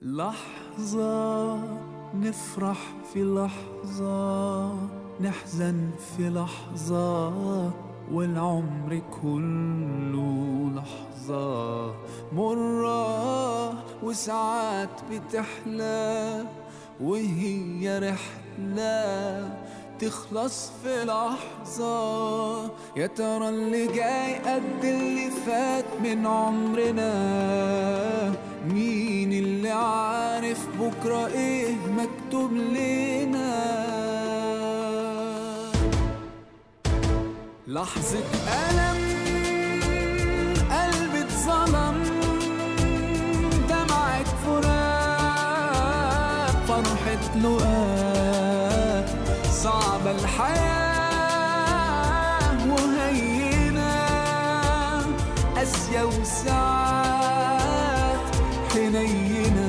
لحظة نفرح في لحظة نحزن في لحظة والعمر كله لحظة مرة وساعات بتحلى وهي رحلة تخلص في لحظة يا ترى اللي جاي قد اللي فات من عمرنا مين اللي عارف بكرة ايه مكتوب لنا لحظة ألم قلبي اتظلم دمعة فراق فرحة لقاء صعبة الحياة وهينة قاسية وساعات حنينة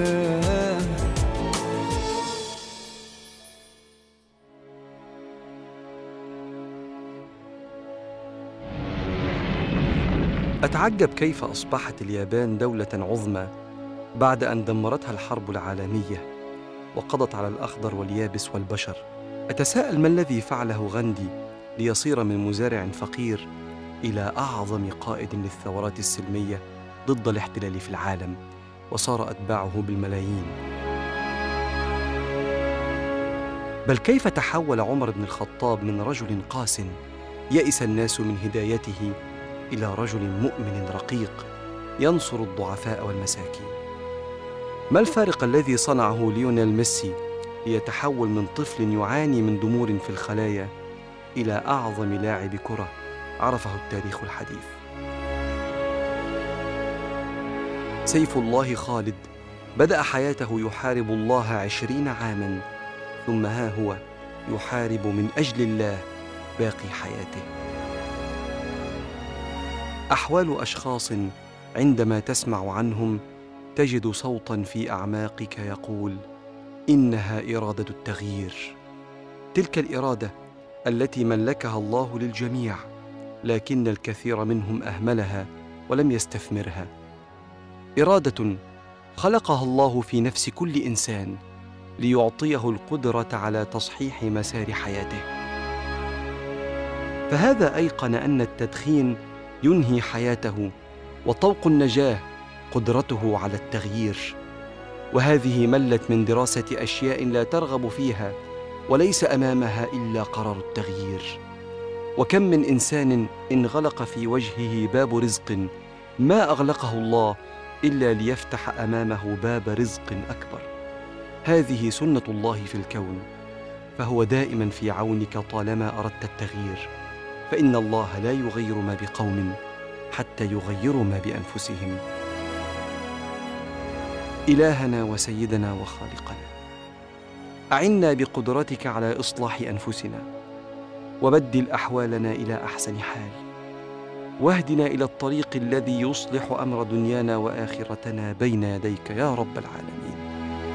أتعجب كيف أصبحت اليابان دولة عظمى بعد أن دمرتها الحرب العالمية وقضت على الأخضر واليابس والبشر أتساءل ما الذي فعله غاندي ليصير من مزارع فقير إلى أعظم قائد للثورات السلمية ضد الاحتلال في العالم وصار أتباعه بالملايين بل كيف تحول عمر بن الخطاب من رجل قاس يئس الناس من هدايته الى رجل مؤمن رقيق ينصر الضعفاء والمساكين ما الفارق الذي صنعه ليونيل ميسي ليتحول من طفل يعاني من ضمور في الخلايا الى اعظم لاعب كره عرفه التاريخ الحديث سيف الله خالد بدا حياته يحارب الله عشرين عاما ثم ها هو يحارب من اجل الله باقي حياته احوال اشخاص عندما تسمع عنهم تجد صوتا في اعماقك يقول انها اراده التغيير تلك الاراده التي ملكها الله للجميع لكن الكثير منهم اهملها ولم يستثمرها اراده خلقها الله في نفس كل انسان ليعطيه القدره على تصحيح مسار حياته فهذا ايقن ان التدخين ينهي حياته وطوق النجاه قدرته على التغيير وهذه ملت من دراسه اشياء لا ترغب فيها وليس امامها الا قرار التغيير وكم من انسان انغلق في وجهه باب رزق ما اغلقه الله الا ليفتح امامه باب رزق اكبر هذه سنه الله في الكون فهو دائما في عونك طالما اردت التغيير فان الله لا يغير ما بقوم حتى يغيروا ما بانفسهم الهنا وسيدنا وخالقنا اعنا بقدرتك على اصلاح انفسنا وبدل احوالنا الى احسن حال واهدنا الى الطريق الذي يصلح امر دنيانا واخرتنا بين يديك يا رب العالمين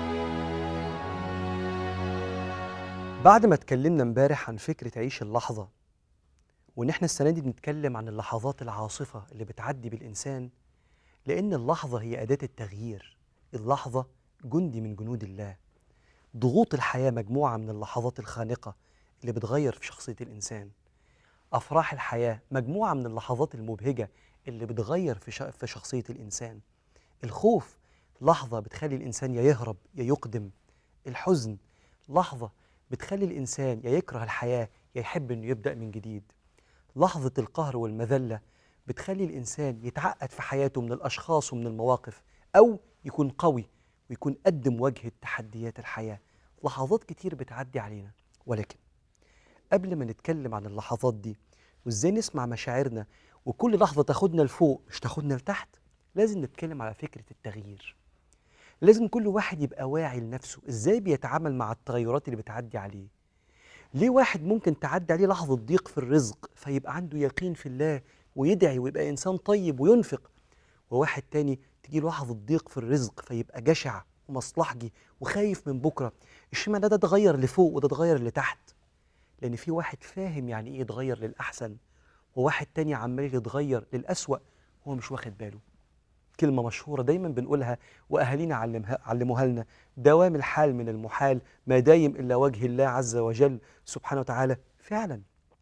بعد ما اتكلمنا امبارح عن فكره عيش اللحظه وان احنا السنه دي بنتكلم عن اللحظات العاصفه اللي بتعدي بالانسان لان اللحظه هي اداه التغيير اللحظه جندي من جنود الله ضغوط الحياه مجموعه من اللحظات الخانقه اللي بتغير في شخصيه الانسان افراح الحياه مجموعه من اللحظات المبهجه اللي بتغير في ش- في شخصيه الانسان الخوف لحظه بتخلي الانسان يا يهرب يا يقدم الحزن لحظه بتخلي الانسان يا يكره الحياه يا يحب انه يبدا من جديد لحظه القهر والمذله بتخلي الانسان يتعقد في حياته من الاشخاص ومن المواقف او يكون قوي ويكون قد مواجهه تحديات الحياه لحظات كتير بتعدي علينا ولكن قبل ما نتكلم عن اللحظات دي وازاي نسمع مشاعرنا وكل لحظه تاخدنا لفوق مش تاخدنا لتحت لازم نتكلم على فكره التغيير لازم كل واحد يبقى واعي لنفسه ازاي بيتعامل مع التغيرات اللي بتعدي عليه ليه واحد ممكن تعدي عليه لحظة ضيق في الرزق فيبقى عنده يقين في الله ويدعي ويبقى إنسان طيب وينفق وواحد تاني تجي له لحظة ضيق في الرزق فيبقى جشع ومصلحجي وخايف من بكرة اشمعنى ده اتغير لفوق وده اتغير لتحت لأن في واحد فاهم يعني إيه يتغير للأحسن وواحد تاني عمال يتغير للأسوأ وهو مش واخد باله كلمة مشهورة دايما بنقولها وأهالينا علمها علموها لنا دوام الحال من المحال ما دايم إلا وجه الله عز وجل سبحانه وتعالى فعلا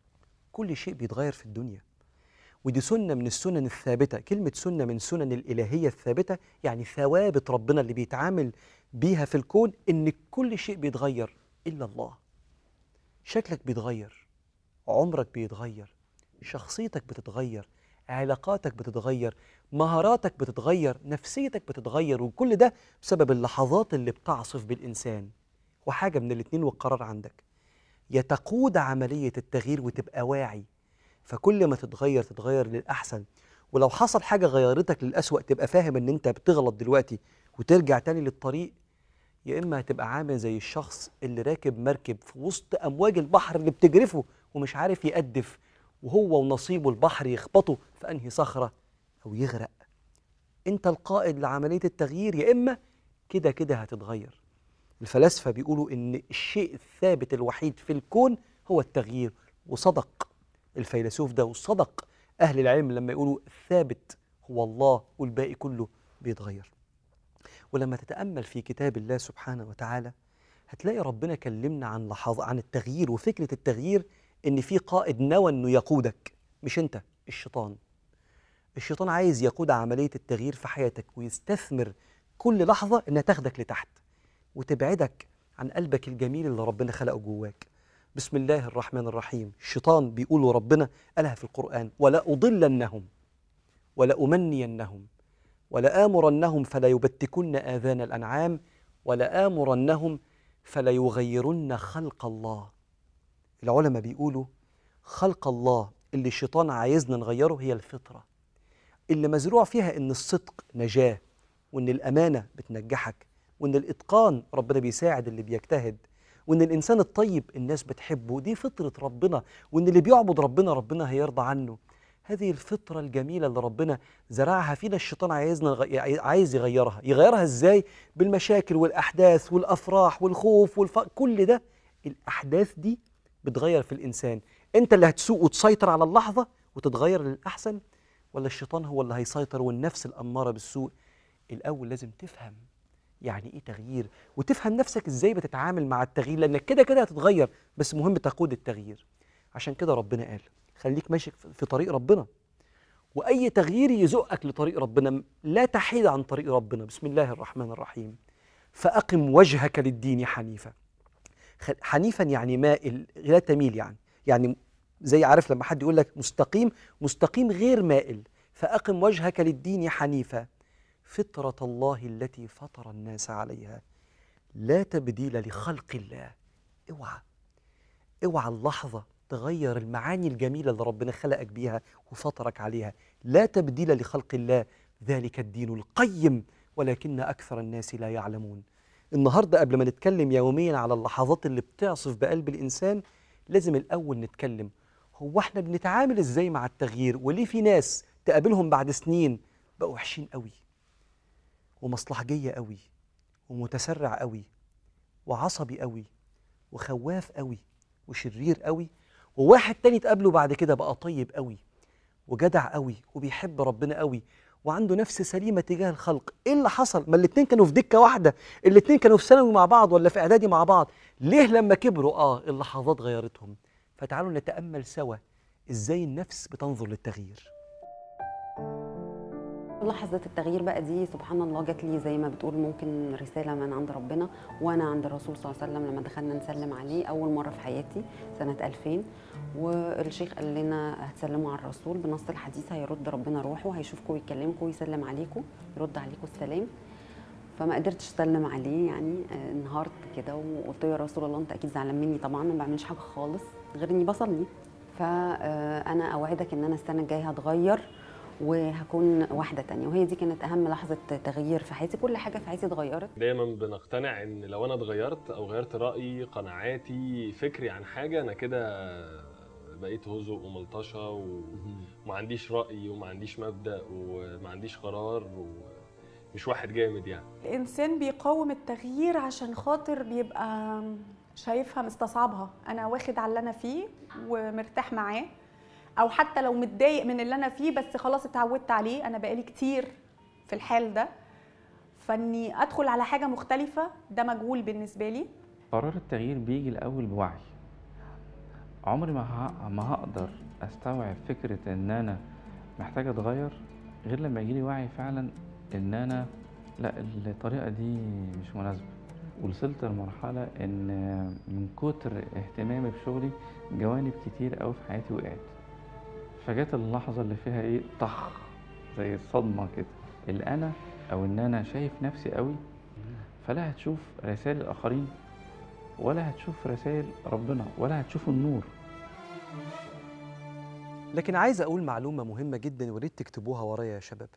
كل شيء بيتغير في الدنيا ودي سنة من السنن الثابتة كلمة سنة من سنن الإلهية الثابتة يعني ثوابت ربنا اللي بيتعامل بيها في الكون إن كل شيء بيتغير إلا الله شكلك بيتغير عمرك بيتغير شخصيتك بتتغير علاقاتك بتتغير مهاراتك بتتغير نفسيتك بتتغير وكل ده بسبب اللحظات اللي بتعصف بالإنسان وحاجة من الاتنين والقرار عندك يا تقود عملية التغيير وتبقى واعي فكل ما تتغير تتغير للأحسن ولو حصل حاجة غيرتك للأسوأ تبقى فاهم إن أنت بتغلط دلوقتي وترجع تاني للطريق يا إما هتبقى عامل زي الشخص اللي راكب مركب في وسط أمواج البحر اللي بتجرفه ومش عارف يقدف وهو ونصيبه البحر يخبطه في أنهي صخرة أو يغرق أنت القائد لعملية التغيير يا إما كده كده هتتغير الفلاسفة بيقولوا إن الشيء الثابت الوحيد في الكون هو التغيير وصدق الفيلسوف ده وصدق أهل العلم لما يقولوا الثابت هو الله والباقي كله بيتغير ولما تتأمل في كتاب الله سبحانه وتعالى هتلاقي ربنا كلمنا عن لحظة عن التغيير وفكرة التغيير إن في قائد نوى إنه يقودك مش أنت الشيطان الشيطان عايز يقود عملية التغيير في حياتك ويستثمر كل لحظة إنها تاخدك لتحت وتبعدك عن قلبك الجميل اللي ربنا خلقه جواك بسم الله الرحمن الرحيم الشيطان بيقول ربنا قالها في القرآن ولا أضلنهم ولا أمنينهم ولا آمرنهم فلا يبتكن آذان الأنعام ولا آمرنهم فلا يغيرن خلق الله العلماء بيقولوا خلق الله اللي الشيطان عايزنا نغيره هي الفطرة اللي مزروع فيها إن الصدق نجاة وإن الأمانة بتنجحك وإن الإتقان ربنا بيساعد اللي بيجتهد وإن الإنسان الطيب الناس بتحبه دي فطرة ربنا وإن اللي بيعبد ربنا ربنا هيرضى عنه هذه الفطرة الجميلة اللي ربنا زرعها فينا الشيطان عايزنا نغ- عايز يغيرها يغيرها ازاي بالمشاكل والأحداث والأفراح والخوف والف... كل ده الأحداث دي بتغير في الإنسان أنت اللي هتسوق وتسيطر على اللحظة وتتغير للأحسن ولا الشيطان هو اللي هيسيطر والنفس الأمارة بالسوء الأول لازم تفهم يعني ايه تغيير وتفهم نفسك ازاي بتتعامل مع التغيير لانك كده كده هتتغير بس مهم تقود التغيير عشان كده ربنا قال خليك ماشي في- في طريق ربنا واي تغيير يزقك لطريق ربنا لا تحيد عن طريق ربنا بسم الله الرحمن الرحيم فاقم وجهك للدين حنيفا خ- حنيفا يعني مائل لا تميل يعني يعني زي عارف لما حد يقول لك مستقيم مستقيم غير مائل فاقم وجهك للدين حنيفا فطرة الله التي فطر الناس عليها لا تبديل لخلق الله اوعى اوعى اللحظة تغير المعاني الجميلة اللي ربنا خلقك بيها وفطرك عليها لا تبديل لخلق الله ذلك الدين القيم ولكن أكثر الناس لا يعلمون النهاردة قبل ما نتكلم يوميا على اللحظات اللي بتعصف بقلب الإنسان لازم الأول نتكلم هو احنا بنتعامل ازاي مع التغيير وليه في ناس تقابلهم بعد سنين بقوا وحشين قوي ومصلحجية قوي ومتسرع قوي وعصبي قوي وخواف قوي وشرير قوي وواحد تاني تقابله بعد كده بقى طيب قوي وجدع قوي وبيحب ربنا قوي وعنده نفس سليمة تجاه الخلق ايه اللي حصل ما الاتنين كانوا في دكة واحدة الاتنين كانوا في ثانوي مع بعض ولا في اعدادي مع بعض ليه لما كبروا اه اللحظات غيرتهم فتعالوا نتأمل سوا ازاي النفس بتنظر للتغيير لحظة التغيير بقى دي سبحان الله جات لي زي ما بتقول ممكن رسالة من عند ربنا وأنا عند الرسول صلى الله عليه وسلم لما دخلنا نسلم عليه أول مرة في حياتي سنة 2000 والشيخ قال لنا هتسلموا على الرسول بنص الحديث هيرد ربنا روحه هيشوفكم ويكلمكم ويسلم عليكم يرد عليكم السلام فما قدرتش اسلم عليه يعني آه، انهارت كده وقلت له يا رسول الله انت اكيد زعلان مني طبعا ما بعملش حاجه خالص غير اني بصلي فانا اوعدك ان انا السنه الجايه هتغير وهكون واحده تانية وهي دي كانت اهم لحظه تغيير في حياتي كل حاجه في حياتي اتغيرت دايما بنقتنع ان لو انا اتغيرت او غيرت رايي قناعاتي فكري عن حاجه انا كده بقيت هزء وملطشه وما عنديش راي وما عنديش مبدا وما عنديش قرار ومش واحد جامد يعني الانسان بيقاوم التغيير عشان خاطر بيبقى شايفها مستصعبها انا واخد على اللي انا فيه ومرتاح معاه او حتى لو متضايق من اللي انا فيه بس خلاص اتعودت عليه انا بقالي كتير في الحال ده فاني ادخل على حاجه مختلفه ده مجهول بالنسبه لي قرار التغيير بيجي الأول بوعي عمري ما ه- ما هقدر استوعب فكرة ان انا محتاج اتغير غير لما يجيلي وعي فعلا ان انا لا الطريقة دي مش مناسبة وصلت لمرحلة ان من كتر اهتمامي بشغلي جوانب كتير قوي في حياتي وقعت فجت اللحظة اللي فيها ايه طخ زي الصدمة كده الانا او ان انا شايف نفسي قوي فلا هتشوف رسائل الاخرين ولا هتشوف رسائل ربنا ولا هتشوف النور لكن عايز اقول معلومه مهمه جدا وريت تكتبوها ورايا يا شباب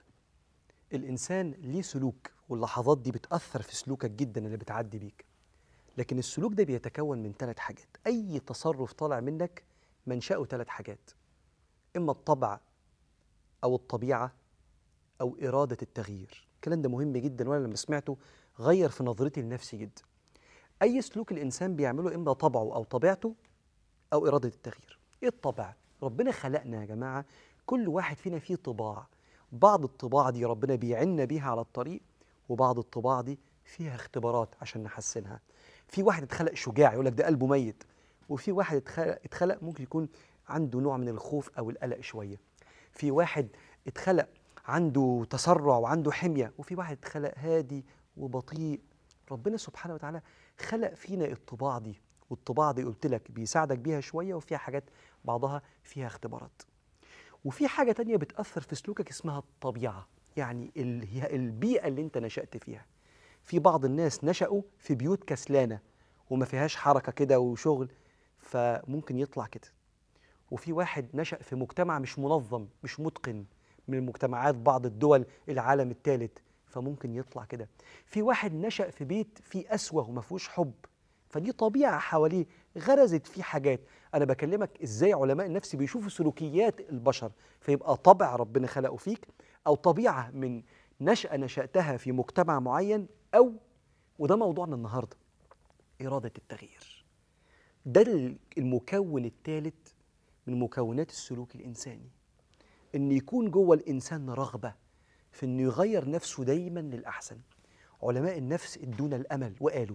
الانسان ليه سلوك واللحظات دي بتاثر في سلوكك جدا اللي بتعدي بيك لكن السلوك ده بيتكون من ثلاث حاجات اي تصرف طالع منك منشأه ثلاث حاجات اما الطبع او الطبيعه او اراده التغيير الكلام ده مهم جدا وانا لما سمعته غير في نظرتي لنفسي جدا اي سلوك الانسان بيعمله اما طبعه او طبيعته او اراده التغيير ايه الطبع ربنا خلقنا يا جماعه كل واحد فينا فيه طباع بعض الطباع دي ربنا بيعنا بيها على الطريق وبعض الطباع دي فيها اختبارات عشان نحسنها في واحد اتخلق شجاع يقول لك ده قلبه ميت وفي واحد اتخلق, اتخلق ممكن يكون عنده نوع من الخوف او القلق شويه في واحد اتخلق عنده تسرع وعنده حميه وفي واحد اتخلق هادي وبطيء ربنا سبحانه وتعالى خلق فينا الطباع دي والطباع دي قلت لك بيساعدك بيها شويه وفيها حاجات بعضها فيها اختبارات وفي حاجه تانية بتاثر في سلوكك اسمها الطبيعه يعني ال- هي البيئه اللي انت نشات فيها في بعض الناس نشأوا في بيوت كسلانه وما فيهاش حركه كده وشغل فممكن يطلع كده وفي واحد نشأ في مجتمع مش منظم مش متقن من المجتمعات بعض الدول العالم الثالث فممكن يطلع كده في واحد نشأ في بيت فيه أسوة وما فيهوش حب فدي طبيعة حواليه غرزت فيه حاجات أنا بكلمك إزاي علماء النفس بيشوفوا سلوكيات البشر فيبقى طبع ربنا خلقه فيك أو طبيعة من نشأة نشأتها في مجتمع معين أو وده موضوعنا النهاردة إرادة التغيير ده المكون الثالث من مكونات السلوك الإنساني إن يكون جوه الإنسان رغبة في إنه يغير نفسه دايما للأحسن علماء النفس ادونا الأمل وقالوا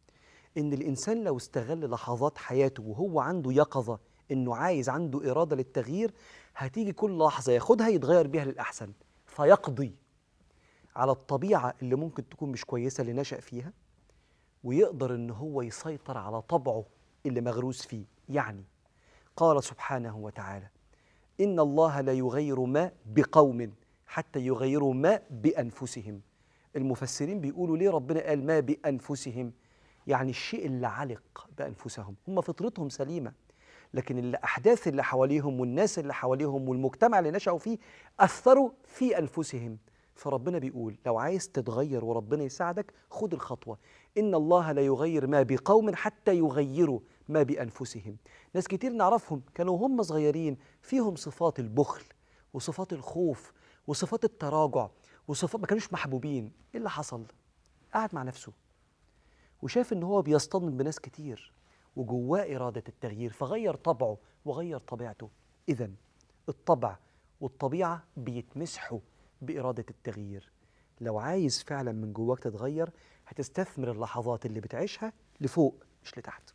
إن الإنسان لو استغل لحظات حياته وهو عنده يقظة إنه عايز عنده إرادة للتغيير هتيجي كل لحظة ياخدها يتغير بيها للأحسن فيقضي على الطبيعة اللي ممكن تكون مش كويسة اللي نشأ فيها ويقدر إن هو يسيطر على طبعه اللي مغروس فيه يعني قال سبحانه وتعالى إن الله لا يغير ما بقوم حتى يغيروا ما بأنفسهم المفسرين بيقولوا ليه ربنا قال ما بأنفسهم يعني الشيء اللي علق بأنفسهم هم فطرتهم سليمة لكن الأحداث اللي حواليهم والناس اللي حواليهم والمجتمع اللي نشأوا فيه أثروا في أنفسهم فربنا بيقول لو عايز تتغير وربنا يساعدك خد الخطوة إن الله لا يغير ما بقوم حتى يغيروا ما بأنفسهم ناس كتير نعرفهم كانوا هم صغيرين فيهم صفات البخل وصفات الخوف وصفات التراجع وصفات ما كانوش محبوبين ايه اللي حصل قعد مع نفسه وشاف ان هو بيصطدم بناس كتير وجواه إرادة التغيير فغير طبعه وغير طبيعته إذا الطبع والطبيعة بيتمسحوا بإرادة التغيير لو عايز فعلا من جواك تتغير هتستثمر اللحظات اللي بتعيشها لفوق مش لتحت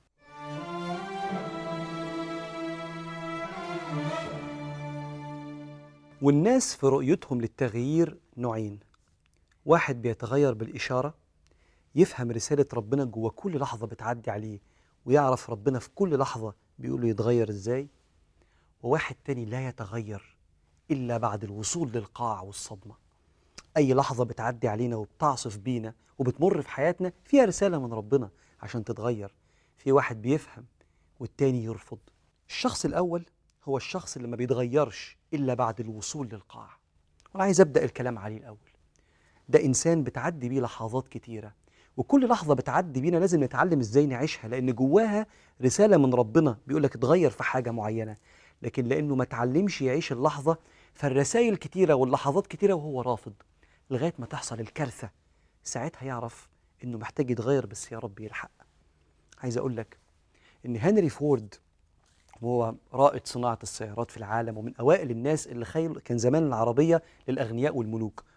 والناس في رؤيتهم للتغيير نوعين واحد بيتغير بالإشارة يفهم رسالة ربنا جوه كل لحظة بتعدي عليه ويعرف ربنا في كل لحظة بيقول له يتغير ازاي وواحد تاني لا يتغير إلا بعد الوصول للقاع والصدمة أي لحظة بتعدي علينا وبتعصف بينا وبتمر في حياتنا فيها رسالة من ربنا عشان تتغير في واحد بيفهم والتاني يرفض الشخص الأول هو الشخص اللي ما بيتغيرش إلا بعد الوصول للقاع وأنا عايز أبدأ الكلام عليه الأول ده إنسان بتعدي بيه لحظات كتيرة وكل لحظة بتعدي بينا لازم نتعلم ازاي نعيشها لأن جواها رسالة من ربنا بيقول لك اتغير في حاجة معينة لكن لأنه ما تعلمش يعيش اللحظة فالرسائل كتيرة واللحظات كتيرة وهو رافض لغاية ما تحصل الكارثة ساعتها يعرف إنه محتاج يتغير بس يا رب يلحق عايز أقول لك إن هنري فورد وهو رائد صناعة السيارات في العالم ومن أوائل الناس اللي خيل كان زمان العربية للأغنياء والملوك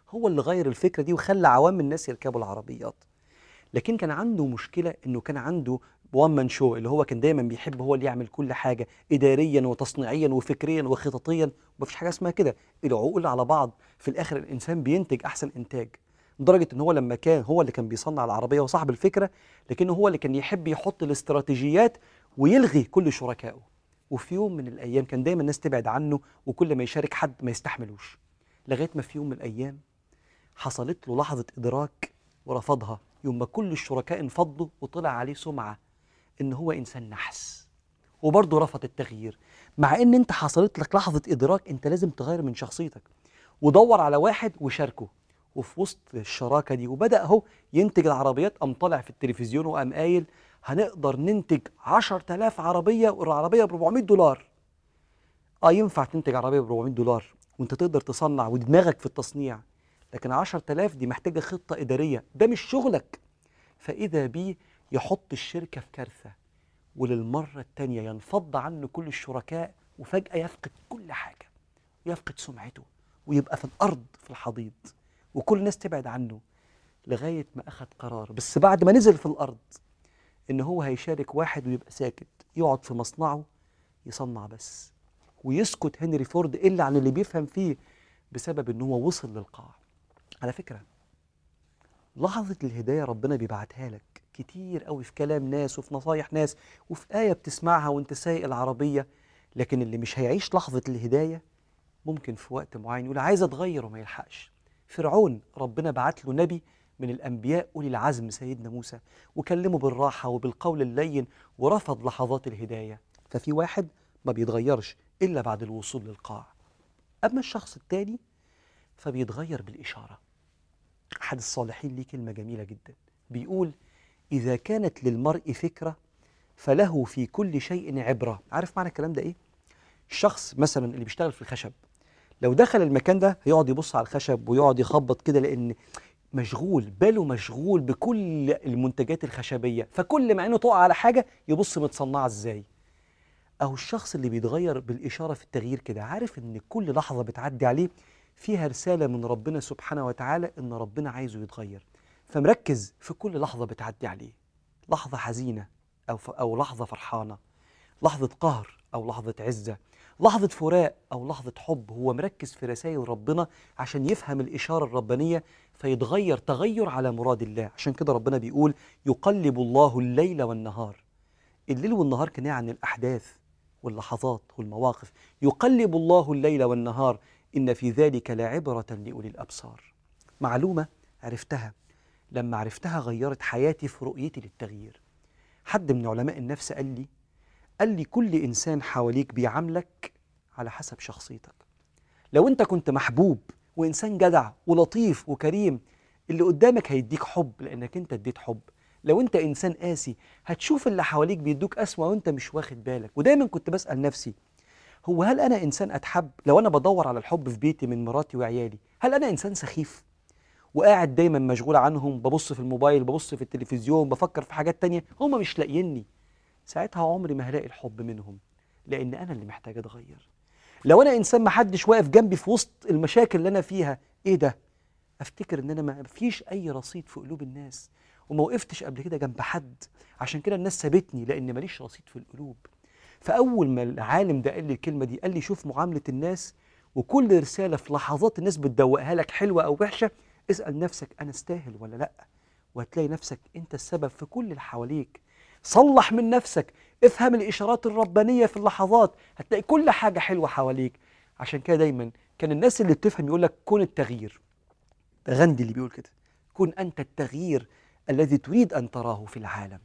هو اللي غير الفكره دي وخلى عوام الناس يركبوا العربيات لكن كان عنده مشكله انه كان عنده وان مان شو اللي هو كان دايما بيحب هو اللي يعمل كل حاجه اداريا وتصنيعيا وفكريا وخططيا ومفيش حاجه اسمها كده العقول على بعض في الاخر الانسان بينتج احسن انتاج لدرجه ان هو لما كان هو اللي كان بيصنع العربيه وصاحب الفكره لكنه هو اللي كان يحب يحط الاستراتيجيات ويلغي كل شركائه وفي يوم من الايام كان دايما الناس تبعد عنه وكل ما يشارك حد ما يستحملوش لغايه ما في يوم من الايام حصلت له لحظه ادراك ورفضها يوم ما كل الشركاء انفضوا وطلع عليه سمعه ان هو انسان نحس وبرضه رفض التغيير مع ان انت حصلت لك لحظه ادراك انت لازم تغير من شخصيتك ودور على واحد وشاركه وفي وسط الشراكه دي وبدا اهو ينتج العربيات قام طالع في التلفزيون وقام قايل هنقدر ننتج 10000 عربيه والعربيه ب 400 دولار اه ينفع تنتج عربيه ب 400 دولار وانت تقدر تصنع ودماغك في التصنيع لكن 10000 دي محتاجه خطه اداريه ده مش شغلك فاذا بيه يحط الشركه في كارثه وللمره الثانيه ينفض عنه كل الشركاء وفجاه يفقد كل حاجه ويفقد سمعته ويبقى في الارض في الحضيض وكل الناس تبعد عنه لغايه ما اخذ قرار بس بعد ما نزل في الارض ان هو هيشارك واحد ويبقى ساكت يقعد في مصنعه يصنع بس ويسكت هنري فورد الا عن اللي بيفهم فيه بسبب ان هو وصل للقاع على فكره لحظه الهدايه ربنا بيبعتها لك كتير قوي في كلام ناس وفي نصايح ناس وفي ايه بتسمعها وانت سايق العربيه لكن اللي مش هيعيش لحظه الهدايه ممكن في وقت معين يقول عايز اتغير وما يلحقش فرعون ربنا بعت له نبي من الانبياء اولي العزم سيدنا موسى وكلمه بالراحه وبالقول اللين ورفض لحظات الهدايه ففي واحد ما بيتغيرش الا بعد الوصول للقاع اما الشخص التاني فبيتغير بالاشاره احد الصالحين ليه كلمه جميله جدا بيقول اذا كانت للمرء فكره فله في كل شيء عبره عارف معنى الكلام ده ايه الشخص مثلا اللي بيشتغل في الخشب لو دخل المكان ده هيقعد يبص على الخشب ويقعد يخبط كده لان مشغول باله مشغول بكل المنتجات الخشبيه فكل ما عينه تقع على حاجه يبص متصنعه ازاي او الشخص اللي بيتغير بالاشاره في التغيير كده عارف ان كل لحظه بتعدي عليه فيها رساله من ربنا سبحانه وتعالى ان ربنا عايزه يتغير فمركز في كل لحظه بتعدي عليه لحظه حزينه او ف... او لحظه فرحانه لحظه قهر او لحظه عزه لحظة فراق أو لحظة حب هو مركز في رسائل ربنا عشان يفهم الإشارة الربانية فيتغير تغير على مراد الله عشان كده ربنا بيقول يقلب الله الليل والنهار الليل والنهار كان عن الأحداث واللحظات والمواقف يقلب الله الليل والنهار إن في ذلك لعبرة لأولي الأبصار معلومة عرفتها لما عرفتها غيرت حياتي في رؤيتي للتغيير حد من علماء النفس قال لي قال لي كل انسان حواليك بيعاملك على حسب شخصيتك لو انت كنت محبوب وانسان جدع ولطيف وكريم اللي قدامك هيديك حب لانك انت اديت حب لو انت انسان قاسي هتشوف اللي حواليك بيدوك اسوأ وانت مش واخد بالك ودايما كنت بسأل نفسي هو هل انا انسان اتحب لو انا بدور على الحب في بيتي من مراتي وعيالي هل انا انسان سخيف وقاعد دايما مشغول عنهم ببص في الموبايل ببص في التلفزيون بفكر في حاجات تانية هم مش لاقيني ساعتها عمري ما هلاقي الحب منهم لان انا اللي محتاج اتغير لو انا انسان ما حدش واقف جنبي في وسط المشاكل اللي انا فيها ايه ده افتكر ان انا ما فيش اي رصيد في قلوب الناس وما وقفتش قبل كده جنب حد عشان كده الناس سابتني لان ماليش رصيد في القلوب فاول ما العالم ده قال لي الكلمه دي قال لي شوف معامله الناس وكل رساله في لحظات الناس بتدوقها لك حلوه او وحشه اسال نفسك انا استاهل ولا لا وهتلاقي نفسك انت السبب في كل اللي حواليك صلح من نفسك افهم الاشارات الربانيه في اللحظات هتلاقي كل حاجه حلوه حواليك عشان كده دايما كان الناس اللي بتفهم يقول لك كن التغيير ده غاندي اللي بيقول كده كن انت التغيير الذي تريد ان تراه في العالم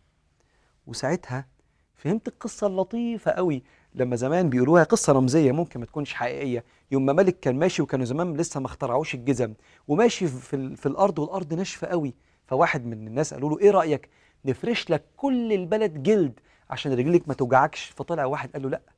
وساعتها فهمت القصه اللطيفه قوي لما زمان بيقولوها قصه رمزيه ممكن ما تكونش حقيقيه يوم ما ملك كان ماشي وكانوا زمان لسه ما اخترعوش الجزم وماشي في, ال- في الارض والارض ناشفه قوي فواحد من الناس قالوا له ايه رايك نفرش لك كل البلد جلد عشان رجليك ما توجعكش فطلع واحد قال له لا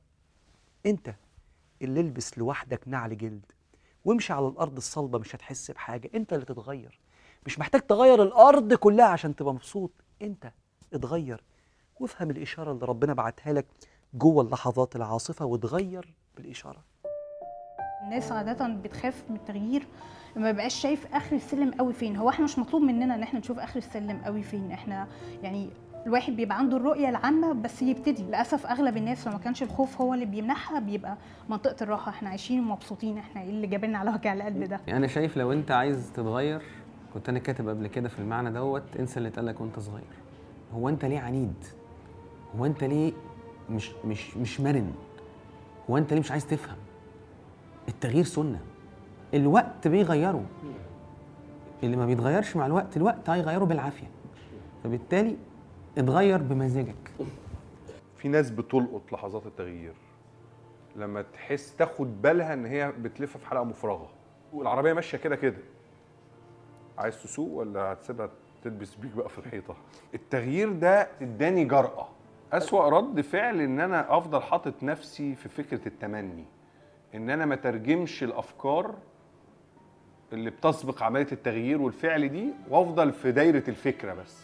انت اللي البس لوحدك نعل جلد وامشي على الارض الصلبه مش هتحس بحاجه انت اللي تتغير مش محتاج تغير الارض كلها عشان تبقى مبسوط انت اتغير وافهم الاشاره اللي ربنا بعتها لك جوه اللحظات العاصفه وتغير بالاشاره الناس عادة بتخاف من التغيير ما بقاش شايف اخر السلم قوي فين هو احنا مش مطلوب مننا ان احنا نشوف اخر السلم قوي فين احنا يعني الواحد بيبقى عنده الرؤيه العامه بس يبتدي للاسف اغلب الناس لو ما كانش الخوف هو اللي بيمنعها بيبقى منطقه الراحه احنا عايشين ومبسوطين احنا ايه اللي جابلنا على وجع القلب ده يعني انا شايف لو انت عايز تتغير كنت انا كاتب قبل كده في المعنى دوت انسى اللي اتقال لك وانت صغير هو انت ليه عنيد هو انت ليه مش مش مش مرن هو انت ليه مش عايز تفهم التغيير سنه الوقت بيغيره اللي ما بيتغيرش مع الوقت الوقت هيغيره بالعافيه فبالتالي اتغير بمزاجك في ناس بتلقط لحظات التغيير لما تحس تاخد بالها ان هي بتلف في حلقه مفرغه والعربيه ماشيه كده كده عايز تسوق ولا هتسيبها تلبس بيك بقى في الحيطه التغيير ده اداني جرأة أسوأ رد فعل ان انا افضل حاطط نفسي في فكره التمني ان انا ما ترجمش الافكار اللي بتسبق عمليه التغيير والفعل دي وافضل في دايره الفكره بس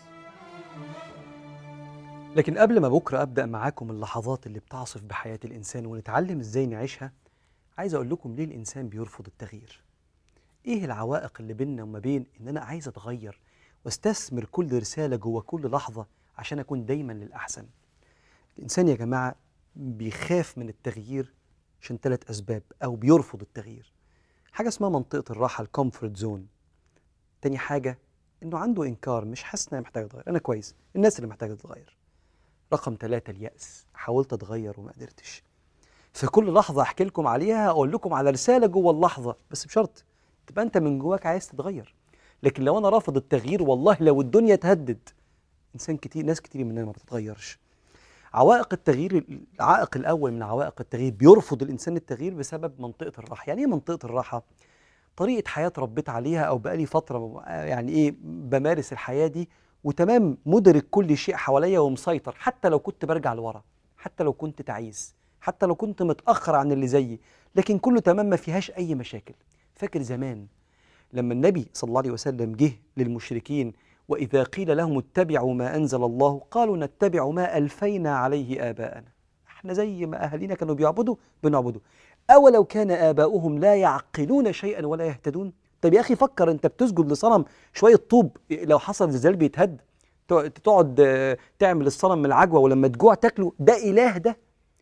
لكن قبل ما بكرة أبدأ معاكم اللحظات اللي بتعصف بحياة الإنسان ونتعلم إزاي نعيشها عايز أقول لكم ليه الإنسان بيرفض التغيير إيه العوائق اللي بيننا وما بين إن أنا عايز أتغير واستثمر كل رسالة جوه كل لحظة عشان أكون دايما للأحسن الإنسان يا جماعة بيخاف من التغيير عشان ثلاث أسباب أو بيرفض التغيير حاجة اسمها منطقة الراحة الكومفورت زون تاني حاجة إنه عنده إنكار مش حاسس إن أنا محتاج أتغير أنا كويس الناس اللي محتاجة تتغير رقم ثلاثة اليأس حاولت أتغير وما قدرتش في كل لحظة أحكي لكم عليها أقول لكم على رسالة جوه اللحظة بس بشرط تبقى أنت من جواك عايز تتغير لكن لو أنا رافض التغيير والله لو الدنيا تهدد إنسان كتير ناس كتير مننا ما بتتغيرش عوائق التغيير العائق الأول من عوائق التغيير بيرفض الإنسان التغيير بسبب منطقة الراحة يعني إيه منطقة الراحة؟ طريقة حياة ربيت عليها أو بقالي فترة يعني إيه بمارس الحياة دي وتمام مدرك كل شيء حواليا ومسيطر حتى لو كنت برجع لورا حتى لو كنت تعيس حتى لو كنت متأخر عن اللي زيي لكن كله تمام ما فيهاش أي مشاكل فاكر زمان لما النبي صلى الله عليه وسلم جه للمشركين وإذا قيل لهم اتبعوا ما أنزل الله قالوا نتبع ما ألفينا عليه آباءنا احنا زي ما أهالينا كانوا بيعبدوا بنعبده أولو كان آباؤهم لا يعقلون شيئا ولا يهتدون طب يا أخي فكر أنت بتسجد لصنم شوية طوب لو حصل زلزال بيتهد تقعد آه، تعمل الصنم من العجوة ولما تجوع تاكله ده إله ده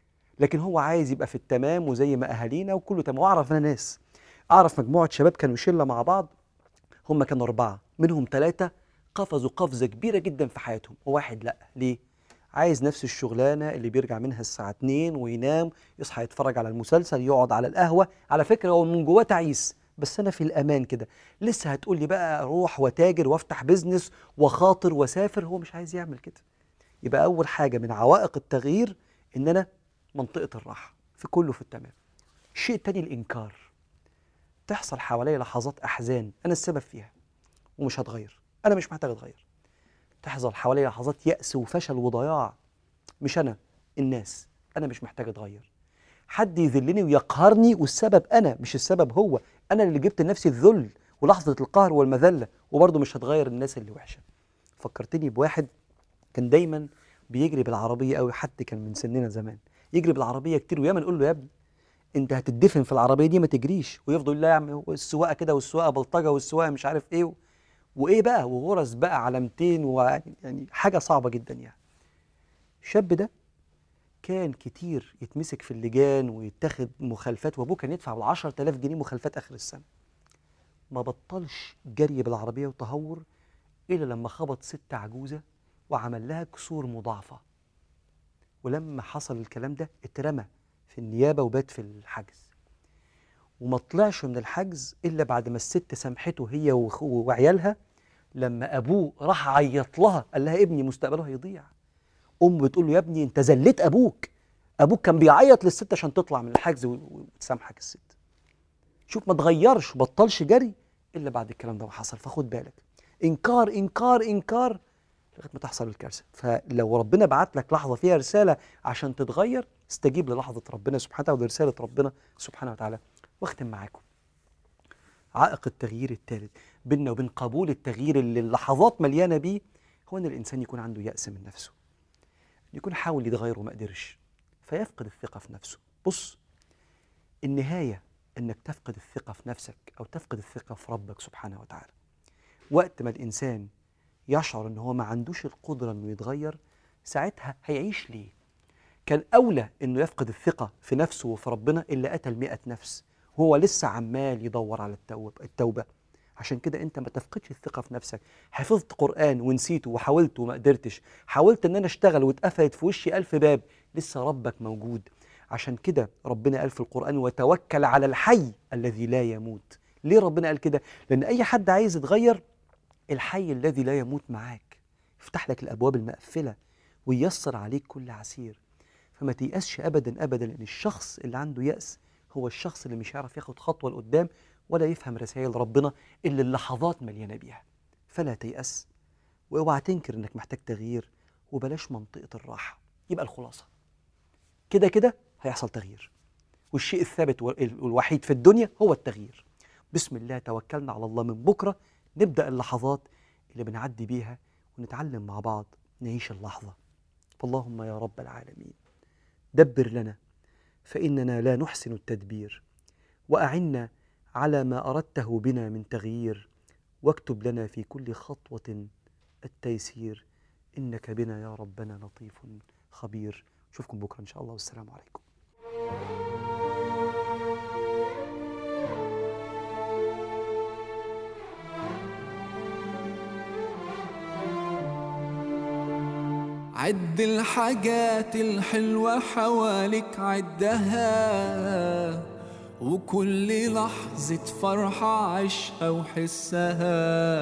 لكن هو عايز يبقى في التمام وزي ما أهالينا وكله تمام وأعرف أنا ناس أعرف مجموعة شباب كانوا شلة مع بعض هم كانوا أربعة منهم ثلاثة قفزوا قفزة كبيرة جدا في حياتهم وواحد لأ ليه؟ عايز نفس الشغلانة اللي بيرجع منها الساعة 2 وينام يصحى يتفرج على المسلسل يقعد على القهوة على فكرة هو من جواه تعيس بس أنا في الأمان كده لسه هتقول لي بقى أروح وتاجر وأفتح بيزنس وخاطر وسافر هو مش عايز يعمل كده يبقى أول حاجة من عوائق التغيير إن أنا منطقة الراحة في كله في التمام الشيء التاني الإنكار تحصل حواليا لحظات أحزان أنا السبب فيها ومش هتغير أنا مش محتاج أتغير تحصل حواليا لحظات يأس وفشل وضياع مش أنا الناس أنا مش محتاج أتغير حد يذلني ويقهرني والسبب أنا مش السبب هو أنا اللي جبت لنفسي الذل ولحظة القهر والمذلة وبرضه مش هتغير الناس اللي وحشة فكرتني بواحد كان دايما بيجري بالعربية قوي حد كان من سننا زمان يجري بالعربية كتير وياما نقول له يا ابني انت هتدفن في العربية دي ما تجريش ويفضل يقول لا يا عم السواقة كده والسواقة بلطجة والسواقة مش عارف ايه وايه بقى وغرز بقى على 200 ويعني يعني حاجه صعبه جدا يعني الشاب ده كان كتير يتمسك في اللجان ويتاخد مخالفات وابوه كان يدفع بال 10000 جنيه مخالفات اخر السنه ما بطلش جري بالعربيه وتهور الا لما خبط ست عجوزه وعمل لها كسور مضاعفه ولما حصل الكلام ده اترمى في النيابه وبات في الحجز وما طلعش من الحجز الا بعد ما الست سامحته هي وخ- وعيالها لما ابوه راح عيط لها قال لها ابني مستقبله هيضيع ام بتقول له يا ابني انت زليت ابوك ابوك كان بيعيط للست عشان تطلع من الحجز و- و- وتسامحك الست شوف ما تغيرش بطلش جري الا بعد الكلام ده ما حصل فخد بالك انكار انكار انكار لغايه ما تحصل الكارثه فلو ربنا بعت لك لحظه فيها رساله عشان تتغير استجيب للحظه ربنا سبحانه وتعالى ولرساله ربنا سبحانه وتعالى واختم معاكم عائق التغيير الثالث بيننا وبين قبول التغيير اللي اللحظات مليانه بيه هو ان الانسان يكون عنده يأس من نفسه يكون حاول يتغير وما قدرش فيفقد الثقه في نفسه بص النهايه انك تفقد الثقه في نفسك او تفقد الثقه في ربك سبحانه وتعالى وقت ما الانسان يشعر ان هو ما عندوش القدره انه يتغير ساعتها هيعيش ليه كان اولى انه يفقد الثقه في نفسه وفي ربنا اللي قتل مئة نفس وهو لسه عمال يدور على التوبه التوبه عشان كده انت ما تفقدش الثقه في نفسك حفظت قران ونسيته وحاولت وما قدرتش حاولت ان انا اشتغل واتقفلت في وشي ألف باب لسه ربك موجود عشان كده ربنا قال في القرآن وتوكل على الحي الذي لا يموت ليه ربنا قال كده؟ لأن أي حد عايز يتغير الحي الذي لا يموت معاك يفتح لك الأبواب المقفلة وييسر عليك كل عسير فما تيأسش أبدا أبدا لأن الشخص اللي عنده يأس هو الشخص اللي مش هيعرف ياخد خطوة لقدام ولا يفهم رسائل ربنا اللي اللحظات مليانة بيها فلا تيأس واوعى تنكر انك محتاج تغيير وبلاش منطقة الراحة يبقى الخلاصة كده كده هيحصل تغيير والشيء الثابت وال- والوحيد في الدنيا هو التغيير بسم الله توكلنا على الله من بكرة نبدأ اللحظات اللي بنعدي بيها ونتعلم مع بعض نعيش اللحظة فاللهم يا رب العالمين دبر لنا فإننا لا نحسن التدبير وأعنا على ما أردته بنا من تغيير واكتب لنا في كل خطوة التيسير إنك بنا يا ربنا لطيف خبير أشوفكم بكرة إن شاء الله والسلام عليكم عد الحاجات الحلوة حواليك عدها وكل لحظة فرحة عيشها وحسها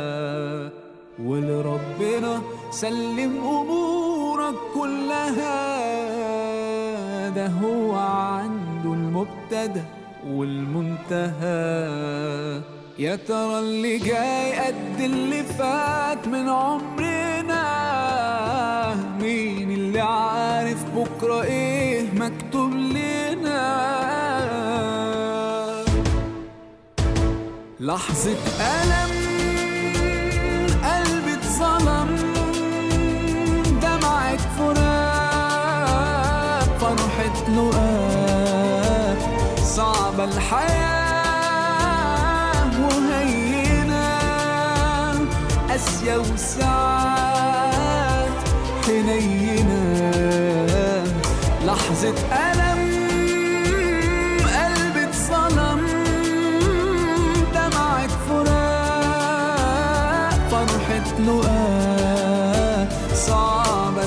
ولربنا سلم أمورك كلها ده هو عنده المبتدأ والمنتهى يا ترى اللي جاي قد اللي فات من عمرنا مين اللي عارف بكرة ايه مكتوب لنا لحظة ألم قلبي اتظلم دمعة فراق فرحة لقاء صعبة الحياة وهينة قاسية وساعات حنينة لحظة ألم قلبي اتظلم دمعة فراق فرحة لقاء صعبة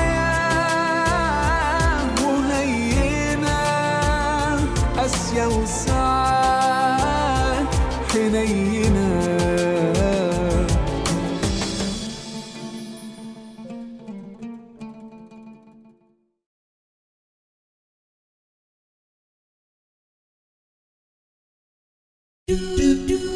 الحياة وهينة قاسية وساعات حنينة do do do